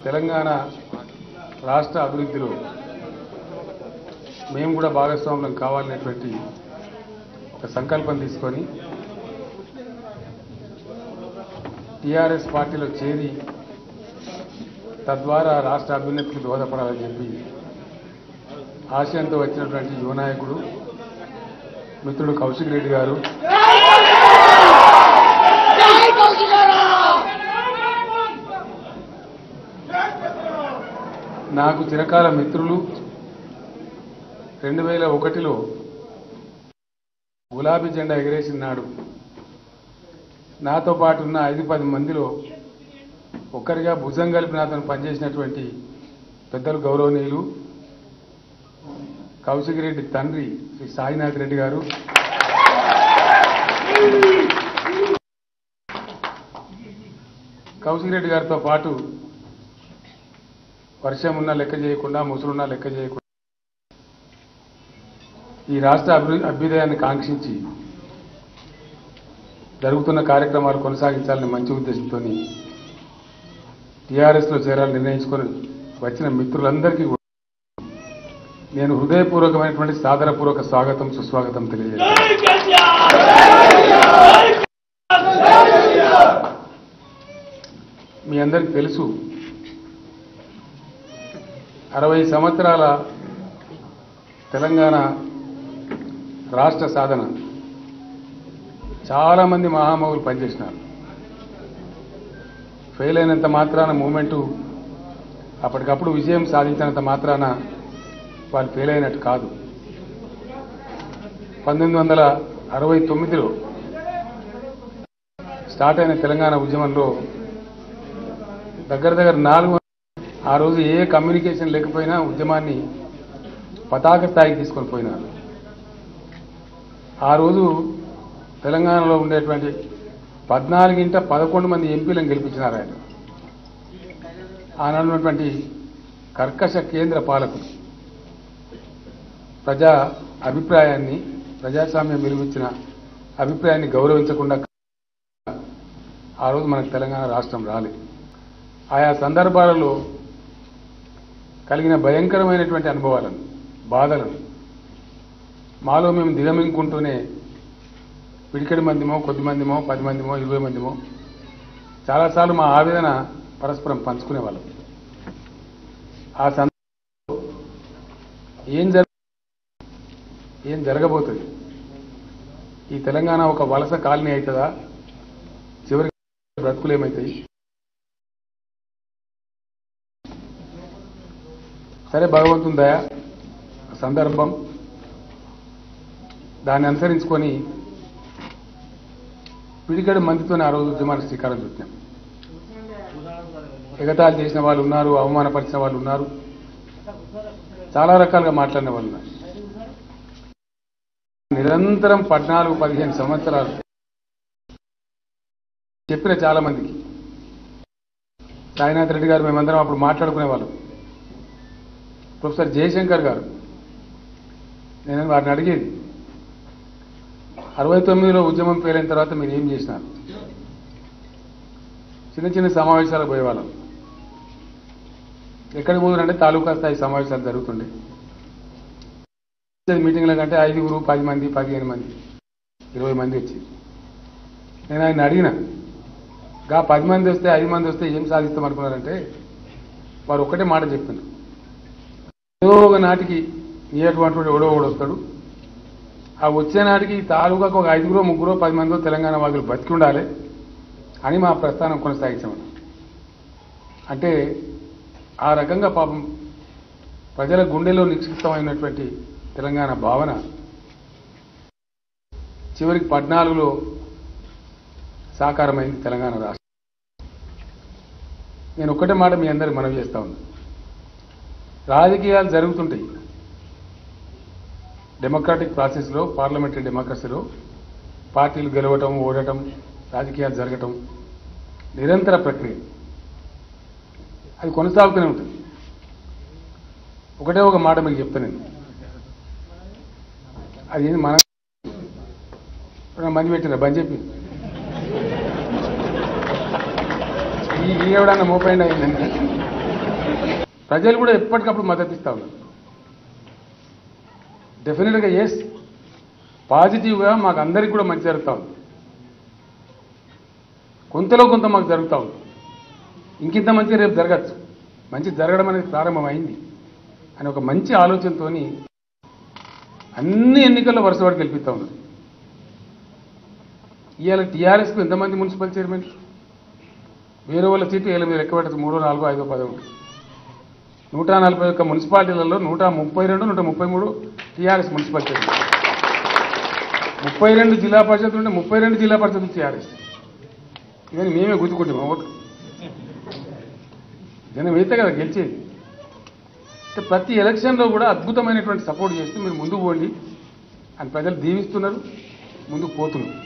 తెలంగాణ రాష్ట్ర అభివృద్ధిలో మేము కూడా భాగస్వాములం కావాలనేటువంటి ఒక సంకల్పం తీసుకొని టీఆర్ఎస్ పార్టీలో చేరి తద్వారా రాష్ట్ర అభ్యున్నతికి దోహదపడాలని చెప్పి ఆశయంతో వచ్చినటువంటి యువ నాయకుడు మిత్రుడు కౌశిక్ రెడ్డి గారు నాకు చిరకాల మిత్రులు రెండు వేల ఒకటిలో గులాబీ జెండా ఎగరేసిన నాడు నాతో పాటు ఉన్న ఐదు పది మందిలో ఒక్కరిగా భుజం కలిపి నాతో పనిచేసినటువంటి పెద్దలు గౌరవనీయులు కౌశిక్ రెడ్డి తండ్రి శ్రీ సాయినాథ్ రెడ్డి గారు కౌశిక్ రెడ్డి గారితో పాటు వర్షం ఉన్నా లెక్క చేయకుండా ముసులున్నా లెక్క చేయకుండా ఈ రాష్ట్ర అభి అభ్యుదయాన్ని కాంక్షించి జరుగుతున్న కార్యక్రమాలు కొనసాగించాలని మంచి ఉద్దేశంతో టీఆర్ఎస్లో చేరాలని నిర్ణయించుకొని వచ్చిన మిత్రులందరికీ కూడా నేను హృదయపూర్వకమైనటువంటి సాదరపూర్వక స్వాగతం సుస్వాగతం తెలియజేస్తాను మీ అందరికీ తెలుసు అరవై సంవత్సరాల తెలంగాణ రాష్ట్ర సాధన చాలామంది మహామౌలు పనిచేసినారు ఫెయిల్ అయినంత మాత్రాన మూమెంటు అప్పటికప్పుడు విజయం సాధించినంత మాత్రాన వాళ్ళు ఫెయిల్ అయినట్టు కాదు పంతొమ్మిది వందల అరవై తొమ్మిదిలో స్టార్ట్ అయిన తెలంగాణ ఉద్యమంలో దగ్గర దగ్గర నాలుగు ఆ రోజు ఏ కమ్యూనికేషన్ లేకపోయినా ఉద్యమాన్ని పతాక స్థాయికి తీసుకొని పోయినారు ఆ రోజు తెలంగాణలో ఉండేటువంటి పద్నాలుగింట పదకొండు మంది ఎంపీలను గెలిపించినారు ఆయన ఆనాడు ఉన్నటువంటి కర్కశ కేంద్ర పాలకులు ప్రజా అభిప్రాయాన్ని ప్రజాస్వామ్యం వెలువిచ్చిన అభిప్రాయాన్ని గౌరవించకుండా ఆ రోజు మనకు తెలంగాణ రాష్ట్రం రాలేదు ఆయా సందర్భాలలో కలిగిన భయంకరమైనటువంటి అనుభవాలను బాధలను మాలో మేము దిగమింగుకుంటూనే పిడికడి మందిమో కొద్ది మందిమో పది మందిమో ఇరవై మందిమో చాలాసార్లు మా ఆవేదన పరస్పరం పంచుకునేవాళ్ళం ఆ సందర్భంలో ఏం జరగ ఏం జరగబోతుంది ఈ తెలంగాణ ఒక వలస కాలనీ అవుతుందా చివరికి బ్రతుకులు ఏమవుతాయి సరే భగవంతుని దయ సందర్భం దాన్ని అనుసరించుకొని పిడికడి మందితోనే ఆ రోజు ఉద్యమానికి శ్రీకారం చుట్టాం ఎగతాళి చేసిన వాళ్ళు ఉన్నారు అవమానపరిచిన వాళ్ళు ఉన్నారు చాలా రకాలుగా మాట్లాడిన వాళ్ళు ఉన్నారు నిరంతరం పద్నాలుగు పదిహేను సంవత్సరాలు చెప్పిన చాలా మందికి సాయినాథ్ రెడ్డి గారు మేమందరం అప్పుడు మాట్లాడుకునే వాళ్ళం ప్రొఫెసర్ జయశంకర్ గారు నేను వారిని అడిగేది అరవై తొమ్మిదిలో ఉద్యమం పేరైన తర్వాత మీరు ఏం చేసినారు చిన్న చిన్న సమావేశాలకు పోయేవాళ్ళం ఎక్కడికి పోదురంటే తాలూకా స్థాయి సమావేశాలు జరుగుతుండే మీటింగ్ల కంటే ఐదుగురు పది మంది పదిహేను మంది ఇరవై మంది వచ్చి నేను ఆయన అడిగిన గా పది మంది వస్తే ఐదు మంది వస్తే ఏం సాధిస్తాం అనుకున్నారంటే వారు ఒక్కటే మాట చెప్తున్నారు ఏదో ఒక నాటికి నీటువంటి ఎవడో ఒకడు వస్తాడు ఆ వచ్చే నాటికి ఈ తాలూకాకు ఒక ఐదుగురో ముగ్గురో పది మందో తెలంగాణ వాదులు బతికి ఉండాలి అని మా ప్రస్థానం కొనసాగించామని అంటే ఆ రకంగా పాపం ప్రజల గుండెలో నిక్షిప్తమైనటువంటి తెలంగాణ భావన చివరికి పద్నాలుగులో సాకారమైంది తెలంగాణ రాష్ట్రం నేను ఒక్కటే మాట మీ అందరికి మనవి చేస్తా ఉన్నా రాజకీయాలు జరుగుతుంటాయి డెమోక్రాటిక్ ప్రాసెస్లో పార్లమెంటరీ డెమోక్రసీలో పార్టీలు గెలవటం ఓడటం రాజకీయాలు జరగటం నిరంతర ప్రక్రియ అది కొనసాగుతూనే ఉంటుంది ఒకటే ఒక మాట మీకు చెప్తాను నేను అది ఏంది మన ఇప్పుడు మంది పెట్టిన బంద్ చెప్పి ఈ ఈ ఎవడన్నా మోపైండ్ అయిందండి ప్రజలు కూడా ఎప్పటికప్పుడు మద్దతు ఇస్తా ఉన్నారు డెఫినెట్గా ఎస్ పాజిటివ్గా మాకు అందరికి కూడా మంచి జరుగుతూ ఉంది కొంతలో కొంత మాకు జరుగుతూ ఉంది ఇంకింత మంచి రేపు జరగచ్చు మంచి జరగడం అనేది ప్రారంభమైంది అని ఒక మంచి ఆలోచనతోని అన్ని ఎన్నికల్లో వరుసపడి గెలిపిస్తా ఉన్నారు ఇవాళ టీఆర్ఎస్కు ఎంతమంది మున్సిపల్ చైర్మన్ వేరే వాళ్ళ సీటు వీళ్ళ మీద లెక్క పెట్టచ్చు మూడో నాలుగో ఐదో పదో ఉంటుంది నూట నలభై ఒక్క మున్సిపాలిటీలలో నూట ముప్పై రెండు నూట ముప్పై మూడు టీఆర్ఎస్ మున్సిపల్ చైర్మన్ ముప్పై రెండు జిల్లా పరిషత్ ఉంటే ముప్పై రెండు జిల్లా పరిషత్ టీఆర్ఎస్ ఇవన్నీ మేమే గుర్తుకుంటాం ఓటు జనం అయితే కదా గెలిచేది అంటే ప్రతి ఎలక్షన్లో కూడా అద్భుతమైనటువంటి సపోర్ట్ చేస్తే మీరు ముందుకు పోండి అని ప్రజలు దీవిస్తున్నారు ముందుకు పోతున్నారు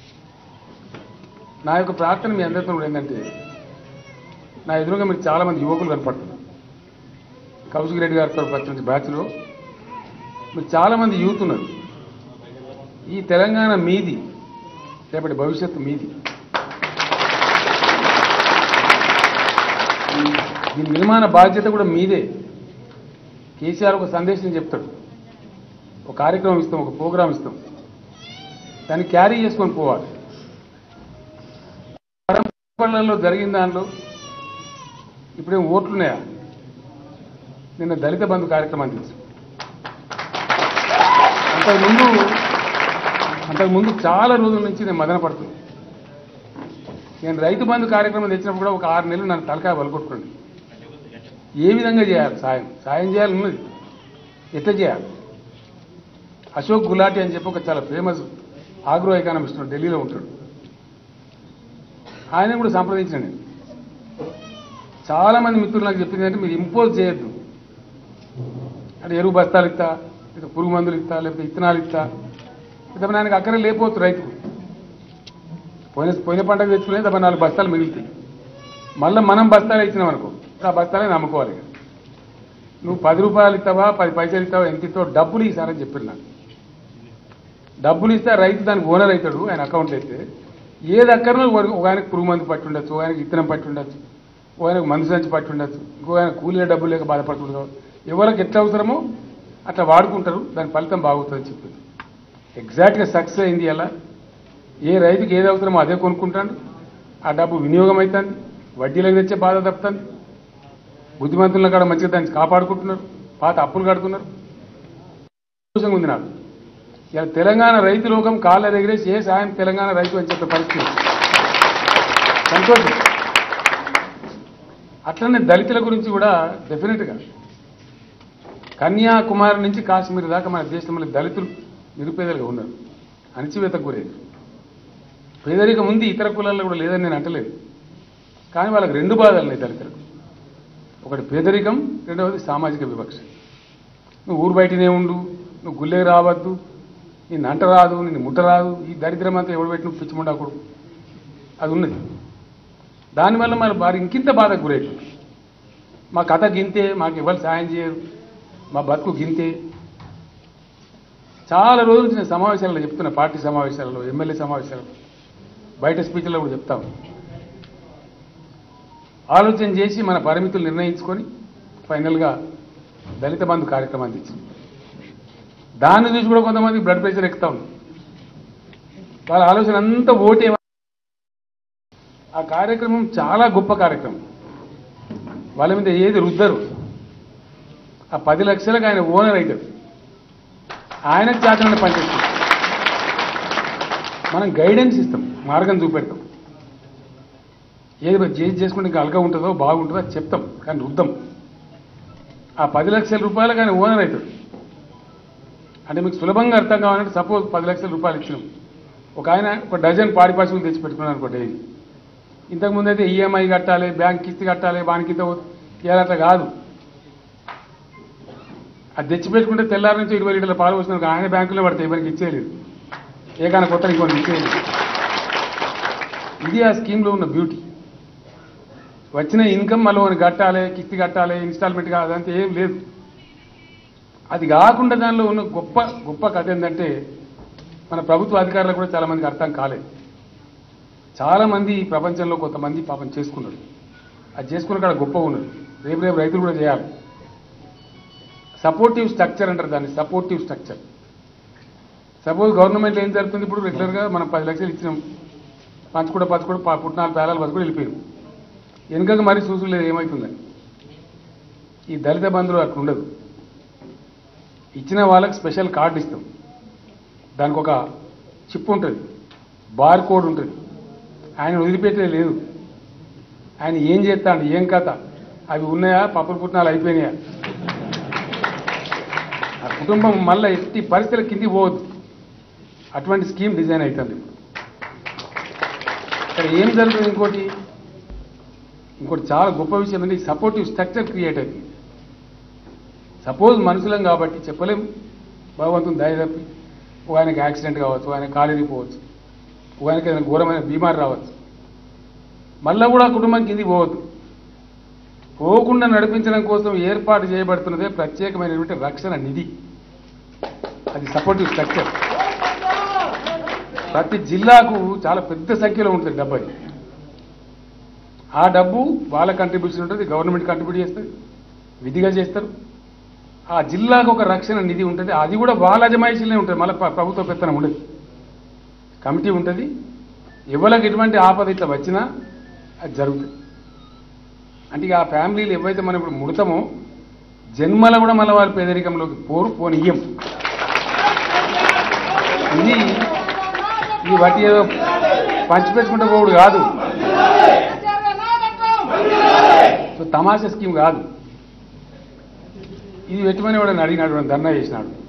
నా యొక్క ప్రార్థన మీ అందరితో కూడా ఏంటంటే నా ఎదురుగా మీరు చాలామంది యువకులు కనపడుతున్నారు కౌశిక్ రెడ్డి గారితో వచ్చిన బ్యాచ్లో మీరు చాలామంది యూత్ ఉన్నారు ఈ తెలంగాణ మీది రేపటి భవిష్యత్తు మీది దీని నిర్మాణ బాధ్యత కూడా మీదే కేసీఆర్ ఒక సందేశం చెప్తాడు ఒక కార్యక్రమం ఇస్తాం ఒక ప్రోగ్రాం ఇస్తాం దాన్ని క్యారీ చేసుకొని పోవాలి పరంపరలలో జరిగిన దానిలో ఇప్పుడేం ఓట్లున్నాయా నిన్న దళిత బంధు కార్యక్రమం తెలుసు అంతకుముందు అంతకుముందు చాలా రోజుల నుంచి నేను మదన పడుతుంది నేను రైతు బంధు కార్యక్రమం తెచ్చినప్పుడు కూడా ఒక ఆరు నెలలు నన్ను తలకాయ వలకొట్టుకోండి ఏ విధంగా చేయాలి సాయం సాయం చేయాలి ఉన్నది ఎట్లా చేయాలి అశోక్ గులాటి అని చెప్పి ఒక చాలా ఫేమస్ ఆగ్రో ఎకానమిస్ట్ ఉన్నాడు, ఢిల్లీలో ఉంటాడు ఆయన కూడా సంప్రదించిన నేను చాలా మంది మిత్రులు నాకు చెప్పింది అంటే మీరు ఇంపోజ్ చేయొద్దు అంటే ఎరువు బస్తాలు ఇస్తా లేదా పురుగు మందులు ఇస్తా లేకపోతే ఇత్తనాలు ఇస్తా లేదా ఆయనకు అక్కడే లేకపోవచ్చు రైతుకు పోయిన పోయిన పంటకు తెచ్చుకునే తప్ప నాలుగు బస్తాలు మిగులుతాయి మళ్ళీ మనం బస్తాలు ఇచ్చినాం అనుకో ఆ బస్తాలే నమ్ముకోవాలి ఇక. నువ్వు పది రూపాయలు ఇస్తావా పది పైసలు ఇస్తావా ఎంత ఇస్తావో డబ్బులు ఇస్తారని చెప్పారు నాకు డబ్బులు ఇస్తే ఆ రైతు దానికి ఓనర్ అవుతాడు ఆయన అకౌంట్ అయితే ఏది అక్కర్నో ఒక ఒక ఆయనకు పురుగు మందు పట్టి ఉండొచ్చు ఒక ఆయనకు ఇత్తనం పట్టి ఉండొచ్చు ఒక ఆయనకు మందు సంచి పట్టి ఉండొచ్చు ఇంకో ఆయన కూలీల డబ్బులు లేక బాధపడుతుండదు ఎవరికి ఎట్లా అవసరమో అట్లా వాడుకుంటారు దాని ఫలితం బాగుతుందని చెప్పింది ఎగ్జాక్ట్గా సక్సెస్ అయింది అలా ఏ రైతుకి ఏది అవసరమో అదే కొనుక్కుంటాడు ఆ డబ్బు వినియోగం అవుతుంది వడ్డీలకు తెచ్చే బాధ తప్పుతుంది బుద్ధిమంతులను కూడా మంచిగా దాన్ని కాపాడుకుంటున్నారు పాత అప్పులు కడుతున్నారు సంతోషంగా ఉంది నాకు ఇలా తెలంగాణ రైతు లోకం కాళ్ళ ఎగిరేసి ఏ సాయం తెలంగాణ రైతు అని చెప్పే పరిస్థితి సంతోషం అట్లనే దళితుల గురించి కూడా డెఫినెట్గా కన్యాకుమారి నుంచి కాశ్మీర్ దాకా మన దేశంలో దళితులు నిరుపేదలుగా ఉన్నారు అణచివేతకు గురేది పేదరికం ఉంది ఇతర కులాల్లో కూడా లేదని నేను అంటలేదు కానీ వాళ్ళకి రెండు బాధలు ఉన్నాయి దళితులకు ఒకటి పేదరికం రెండవది సామాజిక వివక్ష నువ్వు ఊరు బయటనే ఉండు నువ్వు గుళ్ళే రావద్దు నిన్ను అంట రాదు నిన్ను ముట్ట రాదు ఈ దరిద్రం అంతా ఎవడు పెట్టి నువ్వు పిచ్చిముండకూడదు అది ఉన్నది దానివల్ల మరి వారు ఇంకింత బాధకు గురవుతుంది మా కథ గింతే మాకు ఎవరు సాయం చేయరు మా బతుకు గింతే చాలా రోజుల నుంచి నేను సమావేశాలలో చెప్తున్నా పార్టీ సమావేశాలలో ఎమ్మెల్యే సమావేశాలలో బయట స్పీచ్లో కూడా చెప్తాము ఆలోచన చేసి మన పరిమితులు నిర్ణయించుకొని ఫైనల్గా దళిత బంధు కార్యక్రమాన్ని ఇచ్చింది దాన్ని చూసి కూడా కొంతమంది బ్లడ్ ప్రెషర్ ఎక్కుతా ఉంది వాళ్ళ ఆలోచన అంతా ఓటే ఆ కార్యక్రమం చాలా గొప్ప కార్యక్రమం వాళ్ళ మీద ఏది రుద్దరు ఆ పది లక్షలకు ఆయన ఓనర్ అవుతాడు ఆయనకు చేతనని పనిచేస్తాం మనం గైడెన్స్ ఇస్తాం మార్గం చూపెడతాం ఏది చేసి చేసుకుంటే ఇంకా అలగా ఉంటుందో బాగుంటుందో అది చెప్తాం కానీ రుద్దాం ఆ పది లక్షల రూపాయలకు ఆయన ఓనర్ అవుతాడు అంటే మీకు సులభంగా అర్థం కావాలంటే సపోజ్ పది లక్షల రూపాయలు ఇచ్చినాం ఒక ఆయన ఒక డజన్ పాడి పశువులు తెచ్చి పెట్టుకున్నాను అనుకో డైలీ ఇంతకుముందు అయితే ఈఎంఐ కట్టాలి బ్యాంక్ కిస్తీ కట్టాలి వానికి ఇంత ఇవాళ అట్లా కాదు అది తెచ్చి పెట్టుకుంటే తెల్లారి నుంచి ఇరవై లీటర్ల పాలు వచ్చిన ఆయన బ్యాంకులో పడతాయి మనకి ఇచ్చేయలేదు ఏ కానీ కొత్త ఇంకొన్ని ఇచ్చేయలేదు ఇది ఆ స్కీమ్లో ఉన్న బ్యూటీ వచ్చిన ఇన్కమ్ మళ్ళీ వానికి కట్టాలి కిస్తీ కట్టాలి ఇన్స్టాల్మెంట్ కాదు అదంతా ఏం లేదు అది కాకుండా దానిలో ఉన్న గొప్ప గొప్ప కథ ఏంటంటే మన ప్రభుత్వ అధికారులకు కూడా చాలా మందికి అర్థం కాలేదు చాలా మంది ఈ ప్రపంచంలో కొంతమంది పాపం చేసుకున్నారు అది చేసుకున్న కాడ గొప్ప ఉన్నది రేపు రేపు రైతులు కూడా చేయాలి సపోర్టివ్ స్ట్రక్చర్ అంటారు దాన్ని సపోర్టివ్ స్ట్రక్చర్ సపోజ్ గవర్నమెంట్ ఏం జరుగుతుంది ఇప్పుడు రెగ్యులర్గా మనం పది లక్షలు ఇచ్చినాం పంచుకూడ పంచుకూడ పా- పుట్నాలు పేలాలు పంచుకూడ వెళ్ళిపోయాం వెనుకగా మరీ చూసులేదు ఏమవుతుందని ఈ దళిత బంధువులు అట్లా ఉండదు ఇచ్చిన వాళ్ళకి స్పెషల్ కార్డు ఇస్తాం దానికి ఒక చిప్ ఉంటుంది బార్ కోడ్ ఉంటుంది ఆయన వదిలిపెట్టే లేదు ఆయన ఏం చేస్తాడు ఏం కథ అవి ఉన్నాయా పప్పుల పుట్నాలు అయిపోయినాయా ఆ కుటుంబం మళ్ళీ ఎట్టి పరిస్థితుల కిందికి పోవద్దు అటువంటి స్కీమ్ డిజైన్ అవుతుంది ఇక్కడ ఏం జరుగుతుంది ఇంకోటి ఇంకోటి చాలా గొప్ప విషయం ఏంటంటే ఈ సపోర్టివ్ స్ట్రక్చర్ క్రియేట్ అవుతుంది సపోజ్ మనుషులం కాబట్టి చెప్పలేం భగవంతుని దయ తప్పి ఓ ఆయనకి యాక్సిడెంట్ కావచ్చు ఆయన కాలేజీకి పోవచ్చు ఓ ఆయనకి ఏదైనా ఘోరమైన బీమారి రావచ్చు మళ్ళా కూడా కుటుంబం కిందికి పోవద్దు పోకుండా నడిపించడం కోసం ఏర్పాటు చేయబడుతున్నదే ప్రత్యేకమైనటువంటి రక్షణ నిధి అది సపోర్టివ్ స్ట్రక్చర్ ప్రతి జిల్లాకు చాలా పెద్ద సంఖ్యలో ఉంటుంది డబ్బు అది ఆ డబ్బు వాళ్ళ కంట్రిబ్యూషన్ ఉంటుంది గవర్నమెంట్ కంట్రిబ్యూట్ చేస్తుంది విధిగా చేస్తారు ఆ జిల్లాకు ఒక రక్షణ నిధి ఉంటుంది అది కూడా వాళ్ళ అజమాయిషీలే ఉంటుంది మళ్ళీ ప్ర- ప్రభుత్వ పెత్తనం ఉండదు కమిటీ ఉంటుంది ఎవరికి ఎటువంటి ఆపద ఇట్లా వచ్చినా అది జరుగుతుంది అంటే ఇక ఆ ఫ్యామిలీలు ఎవరైతే మనం ఇప్పుడు ముడతామో జన్మల కూడా మళ్ళీ వారి పేదరికంలోకి పోరు పోనీయం ఇది ఈ వాటి ఏదో పంచిపెట్టుకుంటే పోవుడు కాదు సో తమాషా స్కీమ్ కాదు ఇది పెట్టమని వాడు అడిగినాడు వాడు ధర్నా చేసినాడు